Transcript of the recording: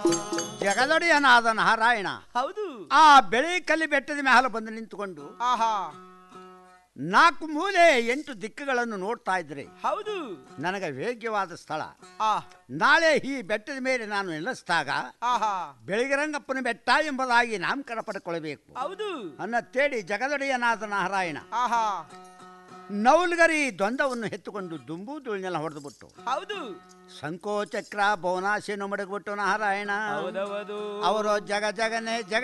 ಜಗದೊಡೆಯನಾದ ನಾರಾಯಣ ಹೌದು ಆ ಬೆಳೆ ಕಲ್ಲಿ ಬೆಟ್ಟದ ಮೇಲೆ ಬಂದು ನಿಂತುಕೊಂಡು ಆಹಾ ನಾಲ್ಕು ಮೂಲೆ ಎಂಟು ದಿಕ್ಕುಗಳನ್ನು ನೋಡ್ತಾ ಇದ್ರೆ ಹೌದು ನನಗೆ ವೇಗ್ಯವಾದ ಸ್ಥಳ ಆ ನಾಳೆ ಈ ಬೆಟ್ಟದ ಮೇಲೆ ನಾನು ನೆಲೆಸಿದಾಗ ಆಹಾ ಬೆಳಗಿರಂಗಪ್ಪನ ಬೆಟ್ಟ ಎಂಬುದಾಗಿ ನಾಮಕರಣ ಪಡ್ಕೊಳ್ಬೇಕು ಹೌದು ಅನ್ನತ್ತೇಳಿ ಜಗದೊಡೆಯನಾದ ನಾರಾಯಣ ಆಹಾ ನೌಲ್ಗರಿ ದ್ವಂದ್ವವನ್ನು ಎತ್ತುಕೊಂಡು ದುಂಬು ಧೂಳಿನೆಲ್ಲ ಹೊಡೆದು ಬಿಟ್ಟು ಹೌದು ಸಂಕೋಚಕ್ರ ಬೋನಾಶೆಯನ್ನು ಮಡಗ್ಬಿಟ್ಟು ನಾರಾಯಣ ಹೌದೌದು ಅವರು ಜಗ ಜಗನೆ ಜಗ